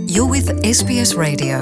You're with SBS Radio.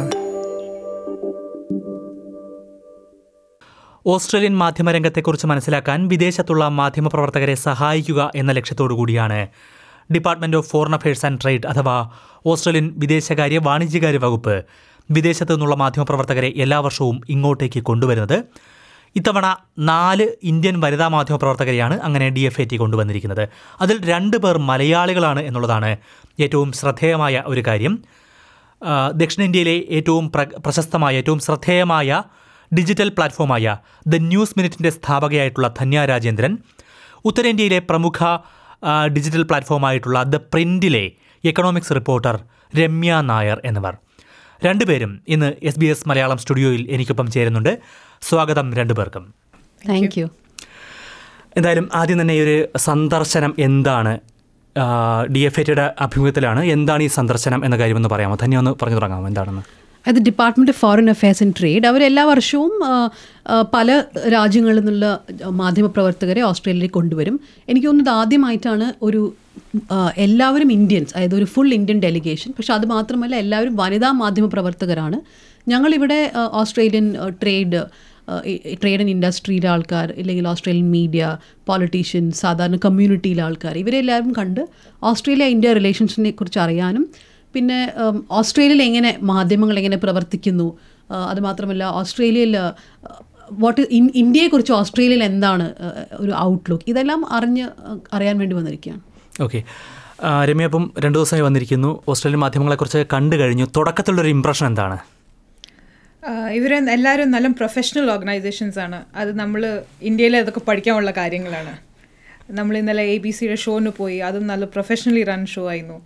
Australian മാധ്യമരംഗത്തെക്കുറിച്ച് മനസ്സിലാക്കാൻ വിദേശത്തുള്ള മാധ്യമപ്രവർത്തകരെ സഹായിക്കുക എന്ന ലക്ഷ്യത്തോടു കൂടിയാണ് department of foreign affairs and trade അഥവാ ഓസ്ട്രേലിയൻ വിദേശകാര്യ വാണിജ്യകാര്യ വകുപ്പ് വിദേശത്തു നിന്നുള്ള മാധ്യമപ്രവർത്തകരെ എല്ലാ വർഷവും ഇങ്ങോട്ടേക്ക് കൊണ്ടുവരുന്നത് ഇത്തവണ നാല് ഇന്ത്യൻ വനിതാ മാധ്യമപ്രവർത്തകരെയാണ് അങ്ങനെ ഡി എഫ് എ ടി കൊണ്ടുവന്നിരിക്കുന്നത് അതിൽ രണ്ട് പേർ മലയാളികളാണ് എന്നുള്ളതാണ് ഏറ്റവും ശ്രദ്ധേയമായ ഒരു കാര്യം ആ, ദക്ഷിണേന്ത്യയിലെ ഏറ്റവും പ്ര പ്രശസ്തമായ ഏറ്റവും ശ്രദ്ധേയമായ ഡിജിറ്റൽ പ്ലാറ്റ്ഫോമായ ദ ന്യൂസ് മിനിറ്റിൻ്റെ സ്ഥാപകയായിട്ടുള്ള ധന്യ രാജേന്ദ്രൻ ഉത്തരേന്ത്യയിലെ പ്രമുഖ ആ, ഡിജിറ്റൽ പ്ലാറ്റ്ഫോമായിട്ടുള്ള ദ പ്രിൻറ്റിലെ എക്കണോമിക്സ് റിപ്പോർട്ടർ രമ്യ നായർ എന്നിവർ രണ്ടുപേരും ഇന്ന് എസ് ബി എസ് മലയാളം സ്റ്റുഡിയോയിൽ എനിക്കൊപ്പം ചേരുന്നുണ്ട് സ്വാഗതം രണ്ടുപേർക്കും താങ്ക് യു എന്തായാലും ആദ്യം തന്നെ ഈ ഒരു സന്ദർശനം എന്താണ് ഡി എഫ് എ ടിയുടെ അഭിമുഖത്തിലാണ് എന്താണ് ഈ സന്ദർശനം എന്ന കാര്യമെന്ന് പറയാമോ ധന്യ ഒന്ന് പറഞ്ഞു തുടങ്ങാമോ എന്താണെന്ന് അത് department of foreign affairs and trade അവർ എല്ലാ വർഷവും ആ, ആ, പല രാജ്യങ്ങളിൽ നിന്നുള്ള മാധ്യമപ്രവർത്തകരെ ഓസ്ട്രേലിയയിൽ കൊണ്ടുവരും എനിക്ക് തോന്നുന്നത് ആദ്യമായിട്ടാണ് ഒരു ആ, എല്ലാവരും ഇന്ത്യൻസ് അതായത് ഒരു ഫുൾ ഇന്ത്യൻ ഡെലിഗേഷൻ പക്ഷെ അത് മാത്രമല്ല എല്ലാവരും വനിതാ മാധ്യമപ്രവർത്തകരാണ് ഞങ്ങളിവിടെ ആ, ഓസ്ട്രേലിയൻ ആ, ട്രേഡ് ട്രേഡ് ആൻഡ് ഇൻഡസ്ട്രിയിലെ ആൾക്കാർ ഇല്ലെങ്കിൽ ഓസ്ട്രേലിയൻ മീഡിയ പോളിറ്റീഷ്യൻസ് സാധാരണ കമ്മ്യൂണിറ്റിയിലെ ആൾക്കാർ ഇവരെല്ലാവരും കണ്ട് ഓസ്ട്രേലിയ ഇന്ത്യ റിലേഷൻസിനെ കുറിച്ച് അറിയാനും പിന്നെ ഉം, ഓസ്ട്രേലിയയിൽ എങ്ങനെ മാധ്യമങ്ങൾ എങ്ങനെ പ്രവർത്തിക്കുന്നു ആ, അതുമാത്രമല്ല ഓസ്ട്രേലിയയിൽ വാട്ട് ഇന്ത്യയെക്കുറിച്ച് ഓസ്ട്രേലിയയിൽ എന്താണ് ആ, ഒരു ഔട്ട്ലുക്ക് ഇതെല്ലാം അറിഞ്ഞ് ആ, അറിയാൻ വേണ്ടി വന്നിരിക്കുകയാണ് ഓക്കെ രമ്യ അപ്പം രണ്ടു ദിവസമായി വന്നിരിക്കുന്നു ഓസ്ട്രേലിയൻ മാധ്യമങ്ങളെക്കുറിച്ച് കണ്ടു കഴിഞ്ഞു തുടക്കത്തിലുള്ളൊരു ഇമ്പ്രഷൻ എന്താണ് ഇവർ എല്ലാവരും നല്ല പ്രൊഫഷണൽ ഓർഗനൈസേഷൻസ് ആണ് അത് നമ്മൾ ഇന്ത്യയിൽ അതൊക്കെ പഠിക്കാനുള്ള കാര്യങ്ങളാണ് നമ്മൾ ഇന്നലെ എ ബി സിയുടെ ഷോന് പോയി അതും നല്ല പ്രൊഫഷണലി റൺ ഷോ ആയിരുന്നു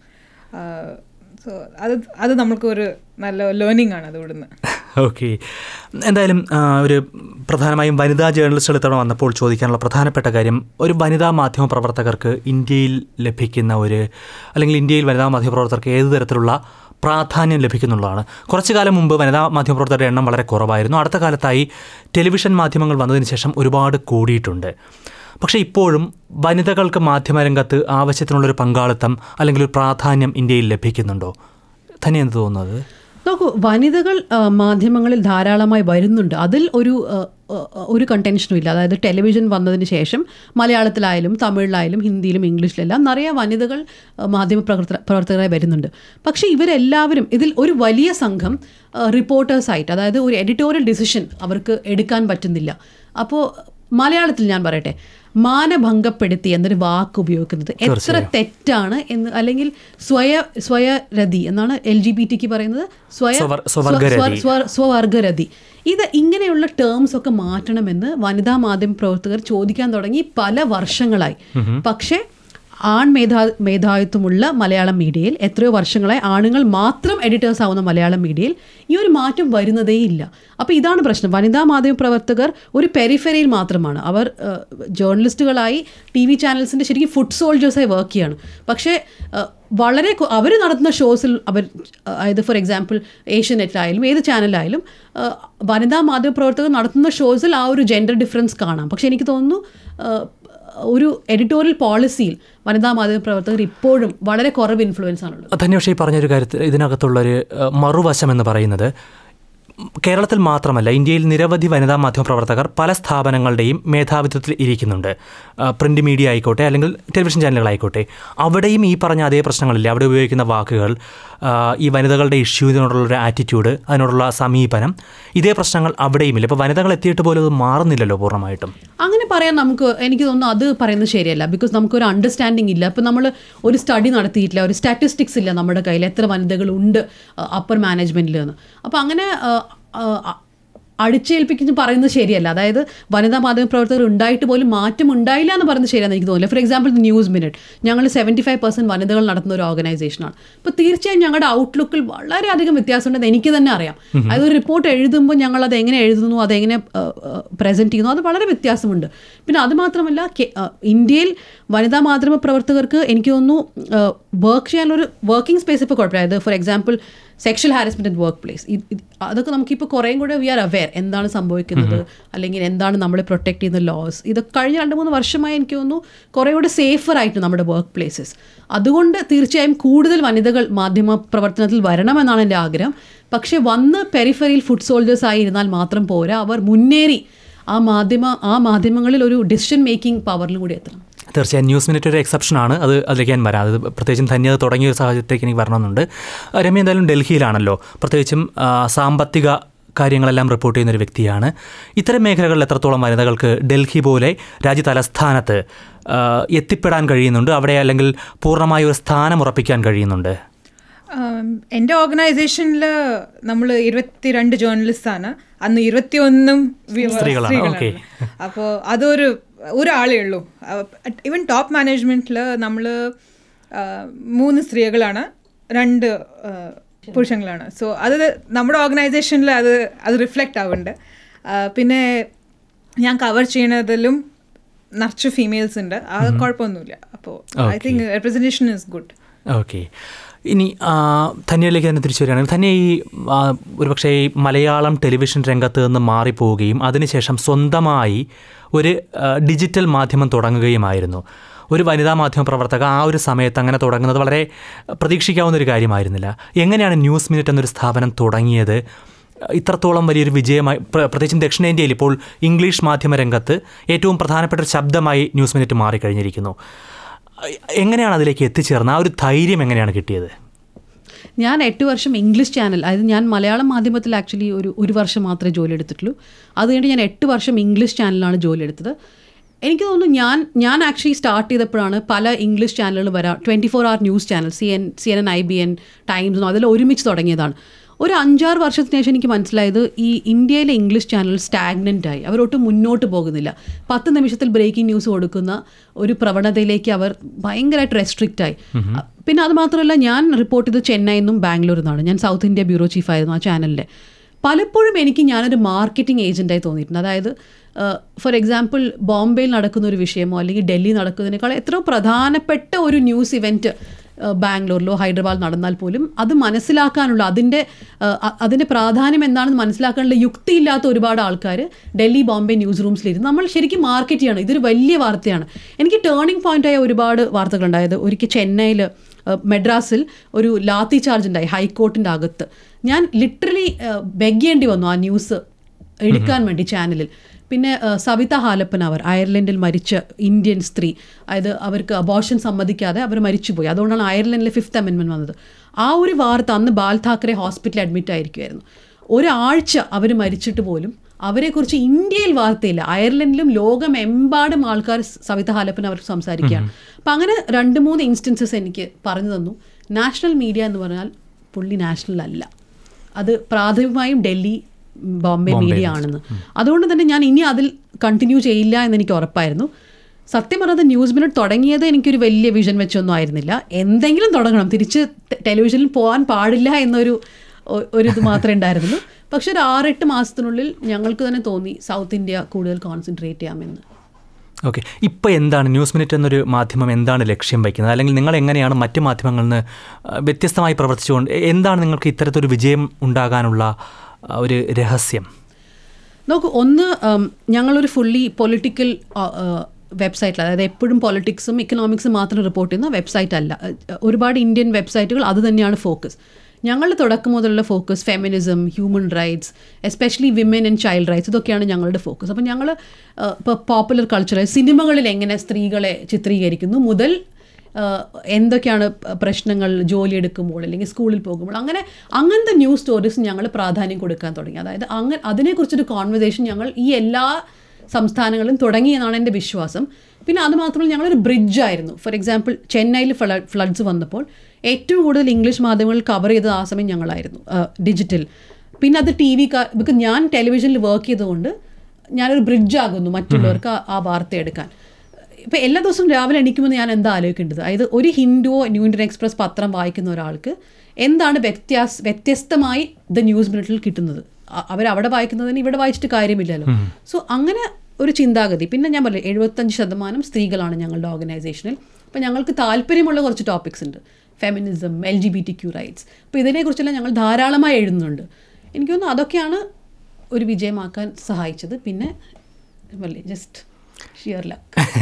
സോ അത് അത് നമ്മൾക്ക് ഒരു നല്ല ലേണിംഗ് ആണ് അത് ഇവിടുന്ന് ഓക്കെ എന്തായാലും ആ, ഒരു പ്രധാനമായും വനിതാ ജേർണലിസ്റ്റുകൾ ഇത്തവണ വന്നപ്പോൾ ചോദിക്കാനുള്ള പ്രധാനപ്പെട്ട കാര്യം ഒരു വനിതാ മാധ്യമ പ്രവർത്തകർക്ക് ഇന്ത്യയിൽ ലഭിക്കുന്ന ഒരു അല്ലെങ്കിൽ ഇന്ത്യയിൽ വനിതാ മാധ്യമ പ്രവർത്തകർക്ക് ഏത് തരത്തിലുള്ള പ്രാധാന്യം ലഭിക്കുന്നുള്ളതാണ് കുറച്ചു കാലം മുമ്പ് വനിതാ മാധ്യമപ്രവർത്തകരുടെ എണ്ണം വളരെ കുറവായിരുന്നു അടുത്ത കാലത്തായി ടെലിവിഷൻ മാധ്യമങ്ങൾ വന്നതിന് ശേഷം ഒരുപാട് കൂടിയിട്ടുണ്ട് പക്ഷേ ഇപ്പോഴും വനിതകൾക്ക് മാധ്യമരംഗത്ത് ആവശ്യത്തിനുള്ളൊരു പങ്കാളിത്തം അല്ലെങ്കിൽ ഒരു പ്രാധാന്യം ഇന്ത്യയിൽ ലഭിക്കുന്നുണ്ടോ തന്നെ എന്ത് തോന്നുന്നത് നോക്കൂ വനിതകൾ ആ, മാധ്യമങ്ങളിൽ ധാരാളമായി വരുന്നുണ്ട് അതിൽ ഒരു ആ, ആ, ഒരു കണ്ടൻഷനും ഇല്ല അതായത് ടെലിവിഷൻ വന്നതിന് ശേഷം മലയാളത്തിലായാലും തമിഴിലായാലും ഹിന്ദിയിലും ഇംഗ്ലീഷിലെല്ലാം നിറയെ വനിതകൾ ആ, മാധ്യമ പ്രവർത്തക പ്രവർത്തകരായി വരുന്നുണ്ട് പക്ഷേ ഇവരെല്ലാവരും ഇതിൽ ഒരു വലിയ സംഘം റിപ്പോർട്ടേഴ്സായിട്ട് അതായത് ഒരു എഡിറ്റോറിയൽ ഡിസിഷൻ അവർക്ക് എടുക്കാൻ പറ്റുന്നില്ല അപ്പോൾ മലയാളത്തിൽ ഞാൻ പറയട്ടെ മാനഭംഗപ്പെടുത്തി എന്നൊരു വാക്ക് ഉപയോഗിക്കുന്നത് എത്ര തെറ്റാണ് എന്ന് അല്ലെങ്കിൽ സ്വയ സ്വയരതി എന്നാണ് എൽ ജി ബി ടിക്ക് പറയുന്നത് സ്വയ സ്വവർ- സ്വവർഗരതി. സ്വ- സ്വ- സ്വവർഗരതി ഇത് ഇങ്ങനെയുള്ള ടേംസ് ഒക്കെ മാറ്റണമെന്ന് വനിതാ മാധ്യമ പ്രവർത്തകർ ചോദിക്കാൻ തുടങ്ങി പല വർഷങ്ങളായി പക്ഷേ ആൺ മേധാ മേധാവിത്വമുള്ള മലയാളം മീഡിയയിൽ എത്രയോ വർഷങ്ങളായി ആണുങ്ങൾ മാത്രം എഡിറ്റേഴ്സ് ആവുന്ന മലയാളം മീഡിയയിൽ ഈ ഒരു മാറ്റം വരുന്നതേ ഇല്ല അപ്പോൾ ഇതാണ് പ്രശ്നം വനിതാ മാധ്യമ പ്രവർത്തകർ ഒരു പെരിഫെറിയിൽ മാത്രമാണ് അവർ ഏഹ്, ജേർണലിസ്റ്റുകളായി ടി വി ചാനൽസിൻ്റെ ശരിക്കും ഫുഡ് സോൾജേഴ്സായി വർക്ക് ചെയ്യാണ് പക്ഷേ ഏഹ്, വളരെ അവർ നടത്തുന്ന ഷോസിൽ അവർ ഏഹ്, അതായത് ഫോർ എക്സാമ്പിൾ ഏഷ്യനെറ്റിലായാലും ഏത് ചാനലായാലും ഏഹ്, വനിതാ മാധ്യമ പ്രവർത്തകർ നടത്തുന്ന ഷോസിൽ ആ ഒരു ജെൻഡർ ഡിഫറൻസ് കാണാം പക്ഷേ എനിക്ക് തോന്നുന്നു ഏഹ്, ഒരു എഡിറ്റോറിയൽ പോളിസിയിൽ വനിതാ മാധ്യമ പ്രവർത്തകർ ഇപ്പോഴും വളരെ കുറവ് ഇൻഫ്ലുവൻസ് ആണുള്ളത് തന്നെ പക്ഷേ ഈ പറഞ്ഞൊരു കാര്യത്തിൽ ഇതിനകത്തുള്ളൊരു ഏഹ്, മറുവശം എന്ന് പറയുന്നത് കേരളത്തിൽ മാത്രമല്ല ഇന്ത്യയിൽ നിരവധി വനിതാ മാധ്യമപ്രവർത്തകർ പല സ്ഥാപനങ്ങളുടെയും മേധാവിത്വത്തിൽ ഇരിക്കുന്നുണ്ട് ആ, പ്രിന്റ് മീഡിയ ആയിക്കോട്ടെ അല്ലെങ്കിൽ ടെലിവിഷൻ ചാനലുകളായിക്കോട്ടെ അവിടെയും ഈ പറഞ്ഞ അതേ പ്രശ്നങ്ങളില്ല അവിടെ ഉപയോഗിക്കുന്ന വാക്കുകൾ ആ, ഈ വനിതകളുടെ ഇഷ്യൂവിനോടുള്ള ഒരു ആറ്റിറ്റ്യൂഡ് അതിനോടുള്ള സമീപനം ഇതേ പ്രശ്നങ്ങൾ അവിടെയുമില്ല ഇപ്പോൾ വനിതകൾ എത്തിയിട്ട് പോലും അത് മാറുന്നില്ലല്ലോ പൂർണ്ണമായിട്ടും അങ്ങനെ പറയാൻ നമുക്ക് എനിക്ക് തോന്നുന്നു അത് പറയുന്നത് ശരിയല്ല ബിക്കോസ് നമുക്കൊരു അണ്ടർസ്റ്റാൻഡിങ് ഇല്ല ഇപ്പം നമ്മൾ ഒരു സ്റ്റഡി നടത്തിയിട്ടില്ല ഒരു സ്റ്റാറ്റിസ്റ്റിക്സ് ഇല്ല നമ്മുടെ കയ്യിൽ എത്ര വനിതകളുണ്ട് അപ്പർ മാനേജ്മെൻറ്റിൽ എന്ന് അപ്പോൾ അങ്ങനെ ആ, ആ, അടിച്ചേൽപ്പിക്കുന്നു പറയുന്നത് ശരിയല്ല അതായത് വനിതാ മാധ്യമ പ്രവർത്തകർ ഉണ്ടായിട്ട് പോലും മാറ്റം ഉണ്ടായില്ല എന്ന് പറയുന്നത് ശരിയാണെന്ന് എനിക്ക് തോന്നില്ല ഫോർ എക്സാമ്പിൾ ന്യൂസ് മിനിറ്റ് ഞങ്ങൾ സെവൻറ്റി ഫൈവ് പെർസെൻറ്റ് വനിതകൾ നടത്തുന്ന ഒരു ഓർഗനൈസേഷനാണ് അപ്പോൾ തീർച്ചയായും ഞങ്ങളുടെ ഔട്ട്ലുക്കിൽ വളരെയധികം വ്യത്യാസമുണ്ടെന്ന് എനിക്ക് തന്നെ അറിയാം അതായത് ഒരു റിപ്പോർട്ട് എഴുതുമ്പോൾ ഞങ്ങൾ അത് എങ്ങനെ എഴുതുന്നു അതെങ്ങനെ പ്രസൻറ്റ് ചെയ്യുന്നു അത് വളരെ വ്യത്യാസമുണ്ട് പിന്നെ അതുമാത്രമല്ല കെ- ആ, ഇന്ത്യയിൽ വനിതാ മാധ്യമ പ്രവർത്തകർക്ക് എനിക്ക് തോന്നുന്നു വർക്ക് ചെയ്യാനുള്ളൊരു വർക്കിംഗ് സ്പേസ് ഇപ്പോൾ കുഴപ്പമില്ല അതായത് for example sexual harassment in work place അതൊക്കെ നമുക്കിപ്പോൾ കുറേയും കൂടെ വി ആർ അവെയർ എന്താണ് സംഭവിക്കുന്നത് അല്ലെങ്കിൽ എന്താണ് നമ്മളെ പ്രൊട്ടക്ട് ചെയ്യുന്ന ലോസ് ഇതൊക്കെ കഴിഞ്ഞ രണ്ട് മൂന്ന് വർഷമായി എനിക്ക് തോന്നുന്നു കുറേ കൂടെ സേഫർ ആയിട്ട് നമ്മുടെ വർക്ക് പ്ലേസസ് അതുകൊണ്ട് തീർച്ചയായും കൂടുതൽ വനിതകൾ മാധ്യമ പ്രവർത്തനത്തിൽ വരണമെന്നാണ് എൻ്റെ ആഗ്രഹം പക്ഷേ വന്ന് പെരിഫറിയിൽ ഫുഡ് സോൾജേഴ്സ് ആയി ഇരുന്നാൽ മാത്രം പോരാ അവർ മുന്നേറി ആ മാധ്യമ ആ മാധ്യമങ്ങളിൽ ഒരു ഡിസിഷൻ മേക്കിംഗ് പവറിലും കൂടി എത്തണം തീർച്ചയായും ന്യൂസ് മിനിറ്റ് ഒരു എക്സെപ്ഷനാണ് അത് അതിലേക്ക് ഞാൻ വരാം അത് പ്രത്യേകിച്ചും ധന്യത തുടങ്ങിയ ഒരു സാഹചര്യത്തിലേക്ക് എനിക്ക് വരണമെന്നുണ്ട് രമ്യ എന്തായാലും ഡൽഹിയിലാണല്ലോ പ്രത്യേകിച്ചും ആ, സാമ്പത്തിക കാര്യങ്ങളെല്ലാം റിപ്പോർട്ട് ചെയ്യുന്ന ഒരു വ്യക്തിയാണ് ഇത്തരം മേഖലകളിൽ എത്രത്തോളം വനിതകൾക്ക് ഡൽഹി പോലെ രാജ്യ തലസ്ഥാനത്ത് ആ, എത്തിപ്പെടാൻ കഴിയുന്നുണ്ട് അവിടെ അല്ലെങ്കിൽ പൂർണ്ണമായ ഒരു സ്ഥാനം ഉറപ്പിക്കാൻ കഴിയുന്നുണ്ട് ആം, എൻ്റെ ഓർഗനൈസേഷനിൽ നമ്മൾ ഇരുപത്തിരണ്ട് ജേർണലിസ്റ്റാണ് അന്ന് ഇരുപത്തിയൊന്നും വി- സ്ത്രീകളാണ്, okay. അപ്പോൾ അതൊരു ഒരാളേ ഉള്ളൂ ഈവൻ ടോപ്പ് മാനേജ്മെൻറ്റിൽ നമ്മൾ മൂന്ന് സ്ത്രീകളാണ് രണ്ട് ആ, പുരുഷങ്ങളാണ് സോ അത് നമ്മുടെ ഓർഗനൈസേഷനിൽ അത് അത് റിഫ്ലക്റ്റ് ആവുന്നുണ്ട് ആ, പിന്നെ ഞാൻ കവർ ചെയ്യണതിലും നിറച്ച് ഫീമെയിൽസ് ഉണ്ട് അത് കുഴപ്പമൊന്നുമില്ല അപ്പോൾ I think representation is good okay ഇനി ആ, ധന്യയിലേക്ക് തന്നെ തിരിച്ചു വരികയാണെങ്കിൽ തന്നെ ഈ ആ, ഒരുപക്ഷേ ഈ മലയാളം ടെലിവിഷൻ രംഗത്ത് നിന്ന് മാറിപ്പോവുകയും അതിനുശേഷം സ്വന്തമായി ഒരു ആ, ഡിജിറ്റൽ മാധ്യമം തുടങ്ങുകയുമായിരുന്നു ഒരു വനിതാ മാധ്യമ പ്രവർത്തക ആ ഒരു സമയത്ത് അങ്ങനെ തുടങ്ങുന്നത് വളരെ പ്രതീക്ഷിക്കാവുന്ന ഒരു കാര്യമായിരുന്നില്ല എങ്ങനെയാണ് ന്യൂസ് മിനിറ്റ് എന്നൊരു സ്ഥാപനം തുടങ്ങിയത് ഇത്രത്തോളം വലിയൊരു വിജയമായി പ്ര- പ്രത്യേകിച്ചും ദക്ഷിണേന്ത്യയിൽ ഇപ്പോൾ ഇംഗ്ലീഷ് മാധ്യമ രംഗത്ത് ഏറ്റവും പ്രധാനപ്പെട്ട ഒരു ശബ്ദമായി ന്യൂസ് മിനിറ്റ് മാറിക്കഴിഞ്ഞിരിക്കുന്നു എങ്ങനെയാണ് അതിലേക്ക് എത്തിച്ചേർന്നത് ആ ഒരു ധൈര്യം എങ്ങനെയാണ് കിട്ടിയത് ഞാൻ എട്ട് വർഷം ഇംഗ്ലീഷ് ചാനൽ അതായത് ഞാൻ മലയാളം മാധ്യമത്തിൽ ആക്ച്വലി ഒരു ഒരു വർഷം മാത്രമേ ജോലി എടുത്തിട്ടുള്ളൂ അത് കഴിഞ്ഞ് ഞാൻ എട്ട് വർഷം ഇംഗ്ലീഷ് ചാനലാണ് ജോലി എടുത്തത് എനിക്ക് തോന്നുന്നു ഞാൻ ഞാൻ ആക്ച്വലി സ്റ്റാർട്ട് ചെയ്തപ്പോഴാണ് പല ഇംഗ്ലീഷ് ചാനലുകൾ വരാം twenty four hour news channel C N C N N I B N Times അതിൽ ഒരുമിച്ച് തുടങ്ങിയതാണ് ഒരു അഞ്ചാറ് വർഷത്തിന് ശേഷം എനിക്ക് മനസ്സിലായത് ഈ ഇന്ത്യയിലെ ഇംഗ്ലീഷ് ചാനൽ സ്റ്റാഗ്നൻ്റ് ആയി അവരൊട്ടും മുന്നോട്ട് പോകുന്നില്ല പത്ത് നിമിഷത്തിൽ ബ്രേക്കിംഗ് ന്യൂസ് കൊടുക്കുന്ന ഒരു പ്രവണതയിലേക്ക് അവർ ഭയങ്കരമായിട്ട് റെസ്ട്രിക്റ്റ് ആയി പിന്നെ അത് മാത്രമല്ല ഞാൻ റിപ്പോർട്ട് ചെയ്തത് ചെന്നൈയിൽ നിന്നും ബാംഗ്ലൂരിൽ നിന്നാണ് ഞാൻ സൗത്ത് ഇന്ത്യ ബ്യൂറോ ചീഫ് ആയിരുന്നു ആ ചാനലിൻ്റെ പലപ്പോഴും എനിക്ക് ഞാനൊരു മാർക്കറ്റിംഗ് ഏജൻറ്റായി തോന്നിയിട്ടുണ്ട് അതായത് ഫോർ എക്സാമ്പിൾ ബോംബെയിൽ നടക്കുന്ന ഒരു വിഷയമോ അല്ലെങ്കിൽ ഡൽഹി നടക്കുന്നതിനേക്കാൾ എത്രയോ പ്രധാനപ്പെട്ട ഒരു ന്യൂസ് ഇവൻറ്റ് ബാംഗ്ലൂരിലോ ഹൈദരാബാദ് നടന്നാൽ പോലും അത് മനസ്സിലാക്കാനുള്ള അതിൻ്റെ ഏഹ്, അ- അതിൻ്റെ പ്രാധാന്യം എന്താണെന്ന് മനസ്സിലാക്കാനുള്ള യുക്തിയില്ലാത്ത ഒരുപാട് ആൾക്കാർ ഡൽഹി ബോംബെ ന്യൂസ് റൂംസിലിരുന്ന് നമ്മൾ ശരിക്കും മാർക്കറ്റ് ചെയ്യണം ഇതൊരു വലിയ വാർത്തയാണ് എനിക്ക് ടേണിംഗ് പോയിൻ്റായ ഒരുപാട് വാർത്തകളുണ്ടായത് ഒരിക്കൽ ചെന്നൈയിൽ മെഡ്രാസിൽ ഒരു ലാത്തി ചാർജ് ഉണ്ടായി ഹൈക്കോർട്ടിൻ്റെ അകത്ത് ഞാൻ ലിറ്ററലി ബെഗ്ഗേണ്ടി വന്നു ആ ന്യൂസ് എടുക്കാൻ വേണ്ടി ചാനലിൽ പിന്നെ ഏഹ്, സവിത ഹാലപ്പൻ അവർ അയർലൻഡിൽ മരിച്ച ഇന്ത്യൻ സ്ത്രീ അതായത് അവർക്ക് അബോർഷൻ സമ്മതിക്കാതെ അവർ മരിച്ചുപോയി അതുകൊണ്ടാണ് അയർലൻഡിലെ ഫിഫ്ത്ത് അമെൻമെൻറ്റ് വന്നത് ആ ഒരു വാർത്ത അന്ന് ബാൽ താക്കറെ ഹോസ്പിറ്റലിൽ അഡ്മിറ്റ് ആയിരിക്കുമായിരുന്നു ഒരാഴ്ച അവർ മരിച്ചിട്ട് പോലും അവരെക്കുറിച്ച് ഇന്ത്യയിൽ വാർത്തയില്ല അയർലൻഡിലും ലോകമെമ്പാടും ആൾക്കാർ സവിത ഹാലപ്പൻ അവർക്ക് സംസാരിക്കുകയാണ് അപ്പം അങ്ങനെ രണ്ട് മൂന്ന് ഇൻസ്റ്റൻസസ് എനിക്ക് പറഞ്ഞു തന്നു നാഷണൽ മീഡിയ എന്ന് പറഞ്ഞാൽ പുള്ളി നാഷണൽ അല്ല അത് പ്രാഥമികമായും ഡൽഹി ബോംബെ മീഡിയ ആണെന്ന് അതുകൊണ്ട് തന്നെ ഞാൻ ഇനി അതിൽ കണ്ടിന്യൂ ചെയ്യില്ല എന്ന് എനിക്ക് ഉറപ്പായിരുന്നു സത്യം പറഞ്ഞത് ന്യൂസ് മിനിറ്റ് തുടങ്ങിയത് എനിക്കൊരു വലിയ വിഷൻ വെച്ചൊന്നും ആയിരുന്നില്ല എന്തെങ്കിലും തുടങ്ങണം തിരിച്ച് ടെ- ടെലിവിഷനിൽ പോകാൻ പാടില്ല എന്നൊരു ഒ- ഒരു ഇത് മാത്രമേ ഉണ്ടായിരുന്നുള്ളൂ പക്ഷെ ഒരു ആറെട്ട് മാസത്തിനുള്ളിൽ ഞങ്ങൾക്ക് തന്നെ തോന്നി സൗത്ത് ഇന്ത്യ കൂടുതൽ കോൺസെൻട്രേറ്റ് ചെയ്യാമെന്ന് ഓക്കെ ഇപ്പോൾ എന്താണ് ന്യൂസ് മിനിറ്റ് എന്നൊരു മാധ്യമം എന്താണ് ലക്ഷ്യം വയ്ക്കുന്നത് അല്ലെങ്കിൽ നിങ്ങൾ എങ്ങനെയാണ് മറ്റ് മാധ്യമങ്ങളിൽ നിന്ന് ആ, വ്യത്യസ്തമായി പ്രവർത്തിച്ചുകൊണ്ട് എ- എന്താണ് നിങ്ങൾക്ക് ഇത്തരത്തിലൊരു വിജയം ഉണ്ടാകാനുള്ള ആ, ഒരു രഹസ്യം നോക്കൂ ഒന്ന് ഉം, ഞങ്ങളൊരു ഫുള്ളി പൊളിറ്റിക്കൽ വെബ്സൈറ്റിൽ അതായത് എപ്പോഴും പൊളിറ്റിക്സും ഇക്കണോമിക്സും മാത്രം റിപ്പോർട്ട് ചെയ്യുന്ന വെബ്സൈറ്റ് അല്ല അഹ് ഒരുപാട് ഇന്ത്യൻ വെബ്സൈറ്റുകൾ അത് തന്നെയാണ് ഫോക്കസ് ഞങ്ങളുടെ തുടക്കം മുതലുള്ള focus feminism human rights especially women and child rights ഇതൊക്കെയാണ് ഞങ്ങളുടെ ഫോക്കസ് അപ്പം ഞങ്ങൾ ഇപ്പോൾ പോപ്പുലർ കൾച്ചർ സിനിമകളിൽ എങ്ങനെ സ്ത്രീകളെ ചിത്രീകരിക്കുന്നു മുതൽ ആഹ് എന്തൊക്കെയാണ് പ- പ്രശ്നങ്ങൾ ജോലി എടുക്കുമ്പോൾ അല്ലെങ്കിൽ സ്കൂളിൽ പോകുമ്പോൾ അങ്ങനെ അങ്ങനത്തെ ന്യൂസ് സ്റ്റോറീസ് ഞങ്ങൾ പ്രാധാന്യം കൊടുക്കാൻ തുടങ്ങി അതായത് അങ്ങനെ അതിനെക്കുറിച്ചൊരു കോൺവെർസേഷൻ ഞങ്ങൾ ഈ എല്ലാ സംസ്ഥാനങ്ങളും തുടങ്ങി എന്നാണ് എൻ്റെ വിശ്വാസം പിന്നെ അത് മാത്രമല്ല ഞങ്ങളൊരു ബ്രിഡ്ജായിരുന്നു ഫോർ എക്സാമ്പിൾ ചെന്നൈയിൽ ഫ്ലഡ് ഫ്ലഡ്സ് വന്നപ്പോൾ ഏറ്റവും കൂടുതൽ ഇംഗ്ലീഷ് മാധ്യമങ്ങൾ കവർ ചെയ്തത് ആ സമയം ഞങ്ങളായിരുന്നു ഡിജിറ്റൽ പിന്നെ അത് ടി വി ബിക്കോസ് ഞാൻ ടെലിവിഷനിൽ വർക്ക് ചെയ്തുകൊണ്ട് ഞാനൊരു ബ്രിഡ്ജാകുന്നു മറ്റുള്ളവർക്ക് ആ- ആ വാർത്ത എടുക്കാൻ ഇപ്പം എല്ലാ ദിവസവും രാവിലെ എണീക്കുമ്പോൾ ഞാൻ എന്താ ആലോചിക്കേണ്ടത് അതായത് ഒരു ഹിന്ദുവോ ന്യൂ ഇന്ത്യൻ എക്സ്പ്രസ് പത്രം വായിക്കുന്ന ഒരാൾക്ക് എന്താണ് വ്യത്യാസ വ്യത്യസ്തമായി ദ ന്യൂസ് മിനിറ്റിൽ കിട്ടുന്നത് അ- അവരവിടെ വായിക്കുന്നതിന് ഇവിടെ വായിച്ചിട്ട് കാര്യമില്ലല്ലോ സോ അങ്ങനെ ഒരു ചിന്താഗതി പിന്നെ ഞാൻ പറഞ്ഞു എഴുപത്തഞ്ച് ശതമാനം സ്ത്രീകളാണ് ഞങ്ങളുടെ ഓർഗനൈസേഷനിൽ അപ്പം ഞങ്ങൾക്ക് താല്പര്യമുള്ള കുറച്ച് ടോപ്പിക്സ് ഉണ്ട് feminism L G B T Q rights അപ്പോൾ ഇതിനെക്കുറിച്ചെല്ലാം ഞങ്ങൾ ധാരാളമായി എഴുതുന്നുണ്ട് എനിക്ക് തോന്നുന്നു അതൊക്കെയാണ് ഒരു വിജയമാക്കാൻ സഹായിച്ചത് പിന്നെ ജസ്റ്റ് ഷിയർല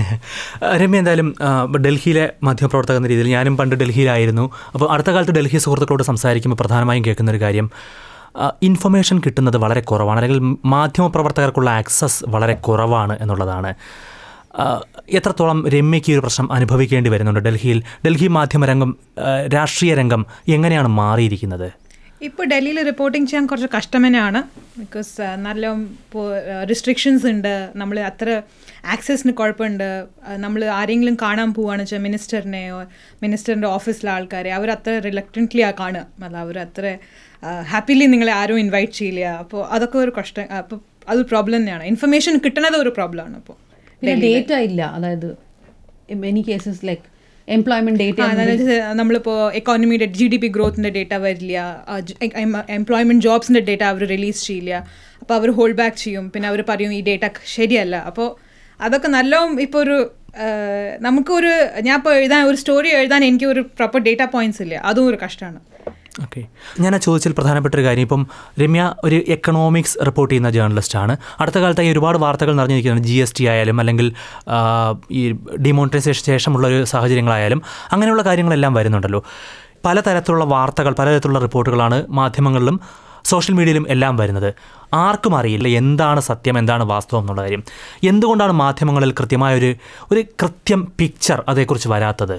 രമ്യ എന്തായാലും ആ, ഡൽഹിയിലെ മാധ്യമപ്രവർത്തക എന്ന രീതിയിൽ ഞാനും പണ്ട് ഡൽഹിയിലായിരുന്നു അപ്പോൾ അടുത്ത കാലത്ത് ഡൽഹി സുഹൃത്തുക്കളോട് സംസാരിക്കുമ്പോൾ പ്രധാനമായും കേൾക്കുന്ന ഒരു കാര്യം ആ, ഇൻഫർമേഷൻ കിട്ടുന്നത് വളരെ കുറവാണ് അല്ലെങ്കിൽ മാധ്യമപ്രവർത്തകർക്കുള്ള ആക്സസ് വളരെ കുറവാണ് എന്നുള്ളതാണ് ആ, എത്രത്തോളം രമ്യയ്ക്ക് ഈ ഒരു പ്രശ്നം അനുഭവിക്കേണ്ടി വരുന്നുണ്ട് ഡൽഹിയിൽ ഡൽഹി മാധ്യമരംഗം ആ, രാഷ്ട്രീയ രംഗം എങ്ങനെയാണ് മാറിയിരിക്കുന്നത് ഇപ്പോൾ ഡൽഹിയിൽ റിപ്പോർട്ടിംഗ് ചെയ്യാൻ കുറച്ച് കഷ്ടം തന്നെയാണ് ബിക്കോസ് നല്ല ഇപ്പോൾ റിസ്ട്രിക്ഷൻസ് ഉണ്ട് നമ്മൾ അത്ര ആക്സസിന് കുഴപ്പമുണ്ട് നമ്മൾ ആരെങ്കിലും കാണാൻ പോവുകയാണെന്ന് വെച്ചാൽ മിനിസ്റ്ററിനെയോ മിനിസ്റ്ററിൻ്റെ ഓഫീസിലെ ആൾക്കാരെ അവർ അത്ര റിലക്റ്റൻ്റ്ലി ആ കാണുക അല്ല അവർ അത്ര ഹാപ്പിലി നിങ്ങളെ ആരും ഇൻവൈറ്റ് ചെയ്യില്ല അപ്പോൾ അതൊക്കെ ഒരു കഷ്ടം അപ്പോൾ അത് പ്രോബ്ലം തന്നെയാണ് ഇൻഫർമേഷൻ കിട്ടുന്നത് ഒരു പ്രോബ്ലമാണ് അപ്പോൾ പിന്നെ ഡേറ്റ ഇല്ല അതായത് many cases like employment data അതായത് നമ്മളിപ്പോൾ എക്കോണമിയുടെ ജി ഡി പി ഗ്രോത്തിൻ്റെ ഡേറ്റ വരില്ല എംപ്ലോയ്മെൻറ്റ് ജോബ്സിൻ്റെ ഡേറ്റ അവർ റിലീസ് ചെയ്യില്ല അപ്പോൾ അവർ ഹോൾഡ് ബാക്ക് ചെയ്യും പിന്നെ അവർ പറയും ഈ ഡേറ്റ ശരിയല്ല അപ്പോൾ അതൊക്കെ നല്ല ഇപ്പോൾ ഒരു ആ, നമുക്കൊരു ഞാൻ ഇപ്പോൾ എഴുതാൻ ഒരു സ്റ്റോറി എഴുതാൻ എനിക്ക് ഒരു പ്രോപ്പർ ഡേറ്റ പോയിന്റ്സ് ഇല്ല അതും ഒരു കഷ്ടമാണ് ഓക്കെ ഞാൻ ആ ചോദിച്ചതിൽ പ്രധാനപ്പെട്ട ഒരു കാര്യം ഇപ്പം രമ്യ ഒരു എക്കണോമിക്സ് റിപ്പോർട്ട് ചെയ്യുന്ന ജേർണലിസ്റ്റാണ് അടുത്ത കാലത്തായി ഒരുപാട് വാർത്തകൾ നിറഞ്ഞിരിക്കുകയാണ് ജി എസ് ടി ആയാലും അല്ലെങ്കിൽ ആ, ഈ ഡിമോണിറ്റൈസേഷൻ ശേഷമുള്ള ഒരു സാഹചര്യങ്ങളായാലും അങ്ങനെയുള്ള കാര്യങ്ങളെല്ലാം വരുന്നുണ്ടല്ലോ പലതരത്തിലുള്ള വാർത്തകൾ പലതരത്തിലുള്ള റിപ്പോർട്ടുകളാണ് മാധ്യമങ്ങളിലും സോഷ്യൽ മീഡിയയിലും എല്ലാം വരുന്നത് ആർക്കും അറിയില്ല എന്താണ് സത്യം എന്താണ് വാസ്തവം എന്നുള്ള കാര്യം എന്തുകൊണ്ടാണ് മാധ്യമങ്ങളിൽ കൃത്യമായ ഒരു ഒരു കൃത്യം പിക്ചർ അതേക്കുറിച്ച് വരാത്തത്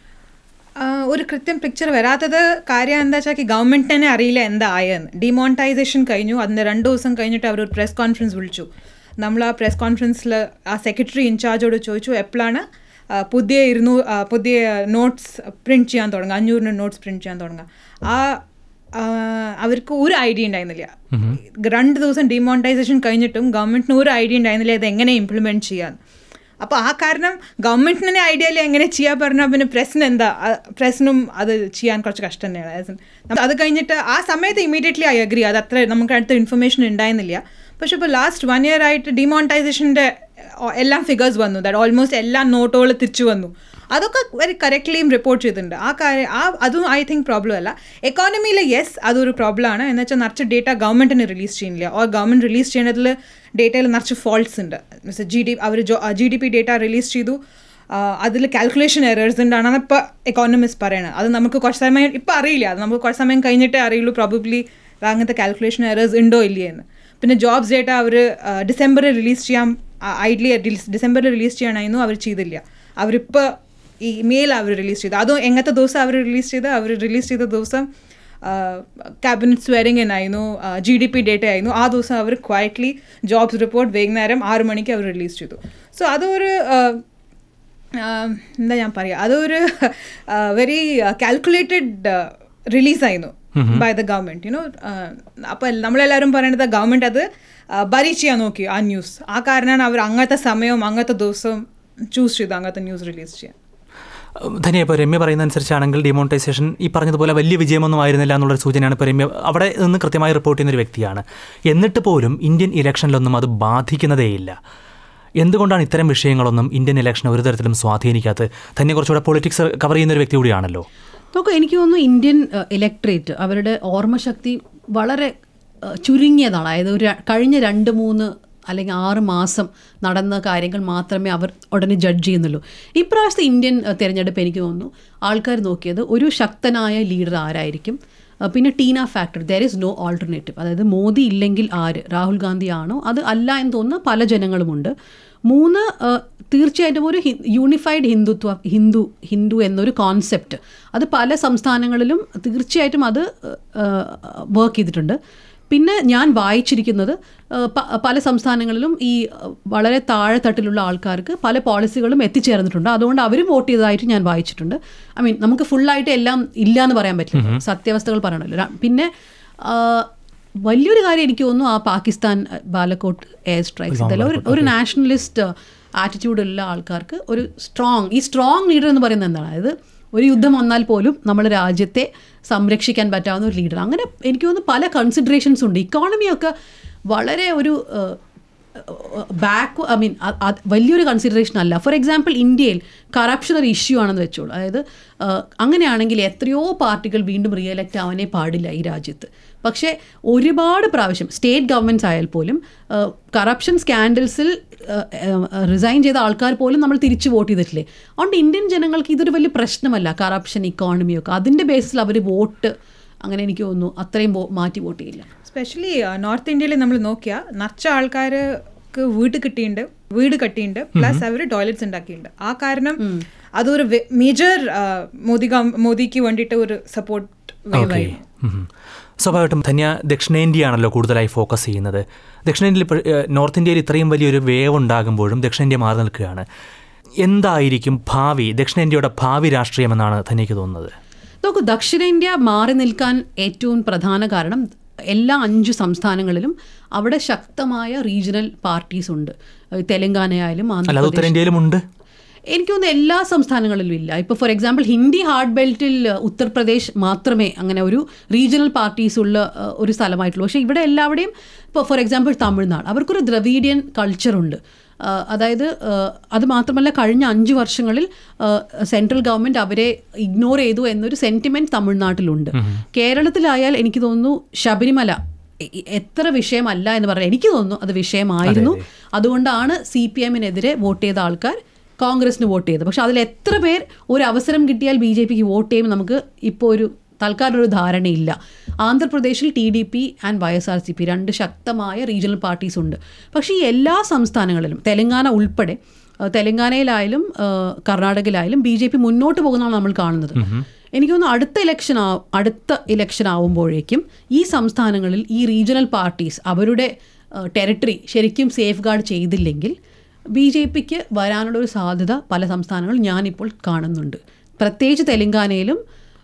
ആ, ഒരു കൃത്യം പിക്ചർ വരാത്തത് കാര്യം എന്താ വെച്ചാൽ ഗവൺമെൻറ് തന്നെ അറിയില്ല എന്താ ആയെന്ന് ഡിമോണിറ്റൈസേഷൻ കഴിഞ്ഞു അതിന് രണ്ട് ദിവസം കഴിഞ്ഞിട്ട് അവർ ഒരു പ്രസ് കോൺഫറൻസ് വിളിച്ചു നമ്മൾ ആ പ്രസ് കോൺഫറൻസിൽ ആ സെക്രട്ടറി ഇൻചാർജോട് ചോദിച്ചു എപ്പോഴാണ് ആ, പുതിയ ഇരുന്നൂ ആ, പുതിയ നോട്ട്സ് പ്രിൻറ്റ് ചെയ്യാൻ തുടങ്ങുക അഞ്ഞൂറിന് നോട്ട്സ് പ്രിൻറ്റ് ചെയ്യാൻ തുടങ്ങുക ആ ആ, അവർക്ക് ഒരു ഐഡിയ ഉണ്ടായിരുന്നില്ല രണ്ട് ദിവസം ഡിമോണിറ്റൈസേഷൻ കഴിഞ്ഞിട്ടും ഗവൺമെൻറ്റിന് ഒരു ഐഡിയ ഉണ്ടായിരുന്നില്ല ഇത് എങ്ങനെ ഇംപ്ലിമെൻറ്റ് ചെയ്യാൻ അപ്പോൾ ആ കാരണം ഗവൺമെൻറ്റിന് തന്നെ ഐഡിയയിൽ എങ്ങനെ ചെയ്യാൻ പറഞ്ഞാൽ പിന്നെ പ്രസ്സിന് എന്താ പ്രസ്സിനും അത് ചെയ്യാൻ കുറച്ച് കഷ്ടം തന്നെയാണ് As in, നമ്മ- അത് കഴിഞ്ഞിട്ട് ആ സമയത്ത് ഇമീഡിയറ്റ്ലി ഐ അഗ്രി അത് അത്ര നമുക്ക് അടുത്ത ഇൻഫർമേഷൻ ഉണ്ടായിരുന്നില്ല പക്ഷെ ഇപ്പോൾ ലാസ്റ്റ് വൺ ഇയർ ആയിട്ട് ഡിമോണിറ്റൈസേഷൻ്റെ എല്ലാം ഫിഗേഴ്സ് വന്നു ദാറ്റ് ഓൾമോസ്റ്റ് എല്ലാ നോട്ടുകൾ തിരിച്ചു വന്നു അതൊക്കെ വെരി കറക്റ്റ്ലിയും റിപ്പോർട്ട് ചെയ്തിട്ടുണ്ട് ആ കാര്യം ആ അതും ഐ തിങ്ക് പ്രോബ്ലം അല്ല എക്കോണമിയിൽ യെസ് അതൊരു പ്രോബ്ലം ആണ് എന്ന് വെച്ചാൽ നിറച്ച് ഡേറ്റ ഗവൺമെൻറ്റിന് റിലീസ് ചെയ്യുന്നില്ല ഓർ ഗവൺമെൻറ് റിലീസ് ചെയ്യുന്നതിൽ ഡേറ്റയിൽ നിറച്ച് ഫോൾട്ട്സ് ഉണ്ട് മീൻസ് ജി ഡി അവർ G D P data release ചെയ്തു അതിൽ കാൽക്കുലേഷൻ എറേഴ്സ് ഉണ്ടാണെന്ന് ഇപ്പോൾ എക്കോണമിസ്റ്റ് പറയണത് അത് നമുക്ക് കുറച്ച് സമയം ഇപ്പോൾ അറിയില്ല അത് നമുക്ക് കുറച്ച് സമയം കഴിഞ്ഞിട്ടേ അറിയുള്ളൂ പ്രോബബ്ലി അങ്ങനത്തെ കാൽക്കുലേഷൻ എറേഴ്സ് ഉണ്ടോ ഇല്ലേ എന്ന് പിന്നെ ജോബ്സ് ഡേറ്റ അവർ ഡിസംബറിൽ റിലീസ് ചെയ്യാൻ ഐഡ്ലി ഡിസംബറിൽ റിലീസ് ചെയ്യാനായിരുന്നു അവർ ചെയ്തില്ല അവരിപ്പോൾ ഈ മെയിൽ അവർ റിലീസ് ചെയ്തു അതും എങ്ങനത്തെ ദിവസം അവർ റിലീസ് ചെയ്ത് അവർ റിലീസ് ചെയ്ത ദിവസം ക്യാബിനറ്റ് സ്വെയറിംഗ് ആയിരുന്നു ജി ഡി പി ഡേറ്റ ആയിരുന്നു ആ ദിവസം അവർ ക്വയറ്റ്ലി ജോബ്സ് റിപ്പോർട്ട് വൈകുന്നേരം ആറ് മണിക്ക് അവർ റിലീസ് ചെയ്തു സോ അതൊരു ആ, ആ, എന്താ ഞാൻ പറയുക അതൊരു വെരി കാൽക്കുലേറ്റഡ് റിലീസായിരുന്നു ബൈ ദ ഗവൺമെൻറ് യുനോ അപ്പോൾ നമ്മളെല്ലാവരും പറയണത് ഗവൺമെൻറ് അത് ബരി ചെയ്യാൻ നോക്കി ആ ന്യൂസ് ആ കാരണമാണ് അവർ അങ്ങനത്തെ സമയവും അങ്ങനത്തെ ദിവസവും ചൂസ് ചെയ്തു അങ്ങനത്തെ ന്യൂസ് റിലീസ് ചെയ്യാൻ ധനിയ ഇപ്പോൾ രമ്യ പറയുന്ന അനുസരിച്ചാണെങ്കിൽ ഡിമോണിറ്റൈസേഷൻ ഈ പറഞ്ഞതുപോലെ വലിയ വിജയമൊന്നും ആയിരുന്നില്ല എന്നുള്ളൊരു സൂചനയാണ് ഇപ്പോൾ രമ്യ അവിടെ നിന്ന് കൃത്യമായി റിപ്പോർട്ട് ചെയ്യുന്ന ഒരു വ്യക്തിയാണ് എന്നിട്ട് പോലും ഇന്ത്യൻ ഇലക്ഷനിലൊന്നും അത് ബാധിക്കുന്നതേയില്ല എന്തുകൊണ്ടാണ് ഇത്തരം വിഷയങ്ങളൊന്നും ഇന്ത്യൻ ഇലക്ഷനെ ഒരു തരത്തിലും സ്വാധീനിക്കാത്തത് തന്നെ കുറച്ചുകൂടെ പൊളിറ്റിക്സ് കവർ ചെയ്യുന്ന ഒരു വ്യക്തി കൂടിയാണല്ലോ നോക്കൂ എനിക്ക് തോന്നുന്നു ഇന്ത്യൻ ഇലക്ട്രേറ്റ് അവരുടെ ഓർമ്മശക്തി വളരെ ഏഹ്, ചുരുങ്ങിയതാണ് അതായത് ഒരു ര- കഴിഞ്ഞ രണ്ട് മൂന്ന് അല്ലെങ്കിൽ ആറ് മാസം നടന്ന കാര്യങ്ങൾ മാത്രമേ അവർ ഉടനെ ജഡ്ജ് ചെയ്യുന്നുള്ളൂ ഇപ്രാവശ്യത്തെ ഇന്ത്യൻ ഏഹ്, തിരഞ്ഞെടുപ്പ് എനിക്ക് തോന്നുന്നു ആൾക്കാർ നോക്കിയത് ഒരു ശക്തനായ ലീഡർ ആരായിരിക്കും ഏഹ്, പിന്നെ TINA factor there is no alternative അതായത് മോദി ഇല്ലെങ്കിൽ ആര് രാഹുൽ ഗാന്ധി ആണോ അത് അല്ല എന്ന് തോന്നുന്ന പല ജനങ്ങളുമുണ്ട് മൂന്ന് ഏഹ്, തീർച്ചയായിട്ടും ഒരു യൂണിഫൈഡ് ഹിന്ദുത്വ ഹിന്ദു ഹിന്ദു എന്നൊരു കോൺസെപ്റ്റ് അത് പല സംസ്ഥാനങ്ങളിലും തീർച്ചയായിട്ടും അത് വർക്ക് ചെയ്തിട്ടുണ്ട് പിന്നെ ഞാൻ വായിച്ചിരിക്കുന്നത് ഏഹ്, പ- പല സംസ്ഥാനങ്ങളിലും ഈ ഏഹ്, വളരെ താഴെത്തട്ടിലുള്ള ആൾക്കാർക്ക് പല പോളിസികളും എത്തിച്ചേർന്നിട്ടുണ്ട് അതുകൊണ്ട് അവരും വോട്ട് ചെയ്തതായിട്ട് ഞാൻ വായിച്ചിട്ടുണ്ട് ഐ മീൻ നമുക്ക് ഫുള്ളായിട്ട് എല്ലാം ഇല്ല എന്ന് പറയാൻ പറ്റില്ല സത്യാവസ്ഥകൾ പറയണമല്ലോ ര- പിന്നെ ആഹ്, വലിയൊരു കാര്യം എനിക്ക് തോന്നുന്നു ആ പാകിസ്ഥാൻ അഹ്, ബാലക്കോട്ട് എയർ സ്ട്രൈക്സ് ഇതെല്ലാം ഒരു ഒരു നാഷണലിസ്റ്റ് ആറ്റിറ്റ്യൂഡുള്ള ആൾക്കാർക്ക് ഒരു സ്ട്രോങ് ഈ സ്ട്രോങ് ലീഡർ എന്ന് പറയുന്നത് എന്താണ് അതായത് ഒരു യുദ്ധം വന്നാൽ പോലും നമ്മുടെ രാജ്യത്തെ സംരക്ഷിക്കാൻ പറ്റാവുന്ന ഒരു ലീഡർ അങ്ങനെ എനിക്ക് തോന്നുന്നു പല കൺസിഡറേഷൻസ് ഉണ്ട് ഇക്കോണമിയൊക്കെ വളരെ ഒരു ബാക്ക് ഐ മീൻ വലിയൊരു കൺസിഡറേഷൻ അല്ല ഫോർ എക്സാമ്പിൾ ഇന്ത്യയിൽ കറപ്ഷൻ ഒരു ഇഷ്യൂ ആണെന്ന് വെച്ചോളൂ അതായത് ആ, അങ്ങനെയാണെങ്കിൽ എത്രയോ പാർട്ടികൾ വീണ്ടും റിയലക്റ്റ് ആവാനേ പാടില്ല ഈ രാജ്യത്ത് പക്ഷേ ഒരുപാട് പ്രാവശ്യം സ്റ്റേറ്റ് ഗവൺമെൻറ്റ്സ് ആയാൽ പോലും കറപ്ഷൻ സ്കാൻഡൽസിൽ റിസൈൻ ചെയ്ത ആൾക്കാർ പോലും നമ്മൾ തിരിച്ചു വോട്ട് ചെയ്തിട്ടില്ലേ അതുകൊണ്ട് ഇന്ത്യൻ ജനങ്ങൾക്ക് ഇതൊരു വലിയ പ്രശ്നമല്ല കറപ്ഷൻ ഇക്കോണമിയൊക്കെ അതിൻ്റെ ബേസിൽ അവർ വോട്ട് അങ്ങനെ എനിക്ക് തോന്നുന്നു അത്രയും വോ- മാറ്റി വോട്ട് ചെയ്യില്ല സ്പെഷ്യലി നോർത്ത് ഇന്ത്യയിൽ നമ്മൾ നോക്കിയാൽ നിറച്ച ആൾക്കാർക്ക് വീട് കിട്ടിയിട്ടുണ്ട് വീട് കട്ടിയിട്ടുണ്ട് പ്ലസ് അവർ ടോയ്ലറ്റ്സ് ഉണ്ടാക്കിയിട്ടുണ്ട് ആ കാരണം അതൊരു മേജർ മോദി ഗവ- മോദിക്ക് വേണ്ടിയിട്ട് ഒരു സപ്പോർട്ട് ഓക്കെ സ്വാഭാവികമായിട്ടും ധന്യ ദക്ഷിണേന്ത്യയാണല്ലോ കൂടുതലായി ഫോക്കസ് ചെയ്യുന്നത് ദക്ഷിണേന്ത്യയിൽ ഇപ്പോൾ ഏഹ്, നോർത്ത് ഇന്ത്യയിൽ ഇത്രയും വലിയൊരു വേവ് ഉണ്ടാകുമ്പോഴും ദക്ഷിണേന്ത്യ മാറി നിൽക്കുകയാണ് എന്തായിരിക്കും ഭാവി ദക്ഷിണേന്ത്യയുടെ ഭാവി രാഷ്ട്രീയമെന്നാണ് ധന്യക്ക് തോന്നുന്നത് നോക്കൂ ദക്ഷിണേന്ത്യ മാറി നിൽക്കാൻ ഏറ്റവും പ്രധാന കാരണം എല്ലാ അഞ്ച് സംസ്ഥാനങ്ങളിലും അവിടെ ശക്തമായ റീജിയണൽ പാർട്ടീസ് ഉണ്ട് ഏഹ് തെലങ്കാനയായാലും അല്ലാതെ ആന്ധ്രാപ്രദേശ് ഉത്തരേന്ത്യയിലും ഉണ്ട് എനിക്ക് തോന്നുന്നു എല്ലാ സംസ്ഥാനങ്ങളിലും ഇല്ല ഇപ്പോൾ ഫോർ എക്സാമ്പിൾ ഹിന്ദി ഹാർഡ് ബെൽറ്റിൽ ഉത്തർപ്രദേശ് മാത്രമേ അങ്ങനെ ഒരു റീജിയണൽ പാർട്ടീസ് ഉള്ള ഏഹ്, ഒരു സ്ഥലമായിട്ടുള്ളൂ പക്ഷേ ഇവിടെ എല്ലാവിടെയും ഇപ്പോൾ ഫോർ എക്സാമ്പിൾ തമിഴ്നാട് അവർക്കൊരു ദ്രവീഡിയൻ കൾച്ചറുണ്ട് ആഹ്, അതായത് ആഹ്, അത് മാത്രമല്ല കഴിഞ്ഞ അഞ്ച് വർഷങ്ങളിൽ സെൻട്രൽ ഗവൺമെൻറ് അവരെ ഇഗ്നോർ ചെയ്തു എന്നൊരു സെൻറ്റിമെൻറ്റ് തമിഴ്നാട്ടിലുണ്ട് കേരളത്തിലായാൽ എനിക്ക് തോന്നുന്നു ശബരിമല എ- എ- എത്ര വിഷയമല്ല എന്ന് പറഞ്ഞാൽ എനിക്ക് തോന്നുന്നു അത് വിഷയമായിരുന്നു അതുകൊണ്ടാണ് സി പി എമ്മിനെതിരെ വോട്ട് ചെയ്ത ആൾക്കാർ കോൺഗ്രസിന് വോട്ട് ചെയ്തത് പക്ഷെ അതിൽ എത്ര പേർ ഒരു അവസരം കിട്ടിയാൽ ബി ജെ പിക്ക് വോട്ട് ചെയ്യും നമുക്ക് ഇപ്പോൾ ഒരു തൽക്കാലം ഒരു ധാരണയില്ല ആന്ധ്രാപ്രദേശിൽ T D P and Y S R C P രണ്ട് ശക്തമായ റീജിയണൽ പാർട്ടീസ് ഉണ്ട് പക്ഷേ ഈ എല്ലാ സംസ്ഥാനങ്ങളിലും തെലങ്കാന ഉൾപ്പെടെ ആ, തെലങ്കാനയിലായാലും ആ, കർണാടകയിലായാലും ബി ജെ പി മുന്നോട്ട് പോകുന്നതാണ് നമ്മൾ കാണുന്നത് എനിക്ക് തോന്നുന്നു അടുത്ത ഇലക്ഷൻ ആ അടുത്ത ഇലക്ഷൻ ആവുമ്പോഴേക്കും ഈ സംസ്ഥാനങ്ങളിൽ ഈ റീജിയണൽ പാർട്ടീസ് അവരുടെ ടെറിട്ടറി ശരിക്കും സേഫ് ഗാർഡ് ചെയ്തില്ലെങ്കിൽ ബി ജെ പിക്ക് വരാനുള്ള ഒരു സാധ്യത പല സംസ്ഥാനങ്ങളും ഞാനിപ്പോൾ കാണുന്നുണ്ട് പ്രത്യേകിച്ച് തെലങ്കാനയിലും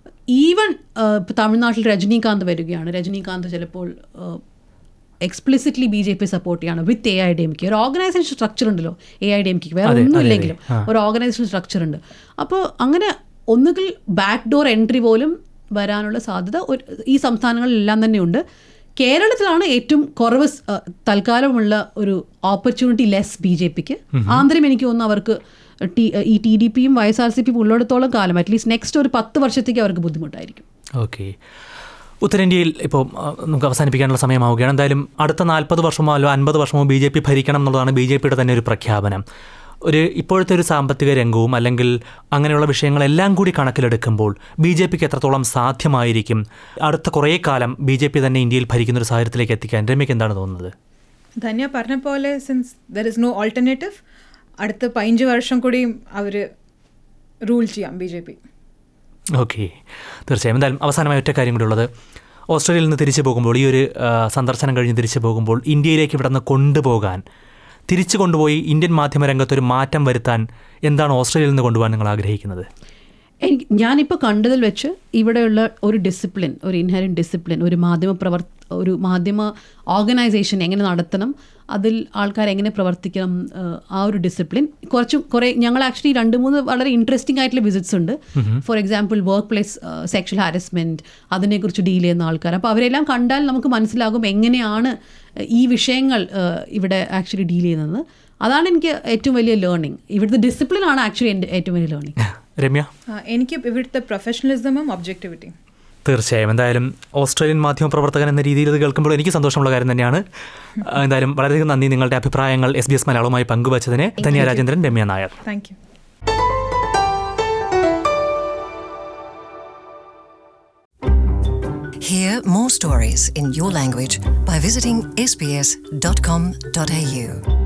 ഈവൻ തമിഴ്നാട്ടിൽ രജനീകാന്ത് വരികയാണ് രജനീകാന്ത് ചിലപ്പോൾ explicitly B J P support ചെയ്യാണ് with A I D M K ഒരു ഓർഗനൈസേഷൻ സ്ട്രക്ചർ ഉണ്ടല്ലോ A I D M K വേറെ അതെ, ഒന്നും അതെ, ഇല്ലെങ്കിലും ഒരു ഓർഗനൈസേഷൻ സ്ട്രക്ചർ ഉണ്ട് അപ്പോൾ അങ്ങനെ ഒന്നുകിൽ ബാക്ക് ഡോർ എൻട്രി പോലും വരാനുള്ള സാധ്യത ഒരു ഈ സംസ്ഥാനങ്ങളിലെല്ലാം തന്നെയുണ്ട് കേരളത്തിലാണ് ഏറ്റവും കുറവ് സ്- ആ, തൽക്കാലമുള്ള ഒരു ഓപ്പർച്യൂണിറ്റി ലെസ് ബി ജെ പിക്ക് ആന്തരം എനിക്ക് തോന്നുന്നു അവർക്ക് ടി ഈ ടി ഡി പിയും വൈ എസ് ആർ സി പിയും ഉള്ളിടത്തോളം കാലം അറ്റ്ലീസ്റ്റ് നെക്സ്റ്റ് ഒരു പത്ത് വർഷത്തേക്ക് അവർക്ക് ബുദ്ധിമുട്ടായിരിക്കും ഓക്കെ ഉത്തരേന്ത്യയിൽ ഇപ്പോൾ ആ, നമുക്ക് അവസാനിപ്പിക്കാനുള്ള സമയമാവുകയാണ് എന്തായാലും അടുത്ത നാൽപ്പത് വർഷമോ അല്ലോ അൻപത് വർഷമോ ബി ജെ പി ഭരിക്കണം എന്നുള്ളതാണ് ബി ജെ പിയുടെ തന്നെ ഒരു പ്രഖ്യാപനം ഒരു ഇപ്പോഴത്തെ ഒരു സാമ്പത്തിക രംഗവും അല്ലെങ്കിൽ അങ്ങനെയുള്ള വിഷയങ്ങളെല്ലാം കൂടി കണക്കിലെടുക്കുമ്പോൾ ബി ജെ പിക്ക് എത്രത്തോളം സാധ്യമായിരിക്കും അടുത്ത കുറേ കാലം ബി ജെ പി തന്നെ ഇന്ത്യയിൽ ഭരിക്കുന്ന ഒരു സാഹചര്യത്തിലേക്ക് എത്തിക്കാൻ രമ്യക്ക് എന്താണ് തോന്നുന്നത് ധന്യ പറഞ്ഞ പോലെ since there is no alternative അടുത്ത പതിനഞ്ച് വർഷം കൂടിയും അവർ റൂൾ ചെയ്യാം ബി ജെ പി ഓക്കെ തീർച്ചയായും എന്തായാലും അവസാനമായ ഒറ്റ കാര്യം കൂടി ഉള്ളത് ഓസ്ട്രേലിയയിൽ നിന്ന് തിരിച്ചു പോകുമ്പോൾ ഈ ഒരു ആ, സന്ദർശനം കഴിഞ്ഞ് തിരിച്ചു പോകുമ്പോൾ ഇന്ത്യയിലേക്ക് ഇവിടെ നിന്ന് കൊണ്ടുപോകാൻ തിരിച്ചു കൊണ്ടുപോയി ഇന്ത്യൻ മാധ്യമ രംഗത്തൊരു മാറ്റം വരുത്താൻ എന്താണ് ഓസ്ട്രേലിയയിൽ നിന്ന് കൊണ്ടുപോകാൻ നിങ്ങൾ ആഗ്രഹിക്കുന്നത് എനിക്ക് ഞാനിപ്പോൾ കണ്ടതിൽ വെച്ച് ഇവിടെയുള്ള ഒരു ഡിസിപ്ലിൻ ഒരു ഇൻഹെറൻറ്റ് ഡിസിപ്ലിൻ ഒരു മാധ്യമ പ്രവർ ഒരു മാധ്യമ ഓർഗനൈസേഷൻ എങ്ങനെ നടത്തണം അതിൽ ആൾക്കാർ എങ്ങനെ പ്രവർത്തിക്കണം ഏഹ്, ആ ഒരു ഡിസിപ്ലിൻ കുറച്ചും കുറേ ഞങ്ങൾ ആക്ച്വലി രണ്ട് മൂന്ന് വളരെ ഇൻട്രസ്റ്റിംഗ് ആയിട്ടുള്ള വിസിറ്റ്സ് ഉണ്ട് for example work place sexual harassment അതിനെക്കുറിച്ച് ഡീൽ ചെയ്യുന്ന ആൾക്കാർ അപ്പോൾ അവരെല്ലാം കണ്ടാൽ നമുക്ക് മനസ്സിലാകും എങ്ങനെയാണ് ഈ വിഷയങ്ങൾ ഏഹ്, ഇവിടെ ആക്ച്വലി ഡീൽ ചെയ്യുന്നത് അതാണ് എനിക്ക് ഏറ്റവും വലിയ ലേണിംഗ് ഇവിടുത്തെ ഡിസിപ്ലിൻ ആണ് ആക്ച്വലി എൻ്റെ ഏറ്റവും വലിയ ലേണിംഗ് രമ്യ എനിക്ക് ഇവിടുത്തെ പ്രൊഫഷണലിസമും ഒബ്ജക്ടിവിറ്റിയും തീർച്ചയായും എന്തായാലും ഓസ്ട്രേലിയൻ മാധ്യമ പ്രവർത്തകൻ എന്ന രീതിയിൽ ഇത് കേൾക്കുമ്പോൾ എനിക്ക് സന്തോഷമുള്ള കാര്യം തന്നെയാണ് ആ, എന്തായാലും വളരെയധികം നന്ദി നിങ്ങളുടെ അഭിപ്രായങ്ങൾ എസ് ബി എസ് മലയാളവുമായി പങ്കുവച്ചതിന് Dhanya Rajendran Ramya Nair thank you Hear more stories in your language by visiting sbs.com.au.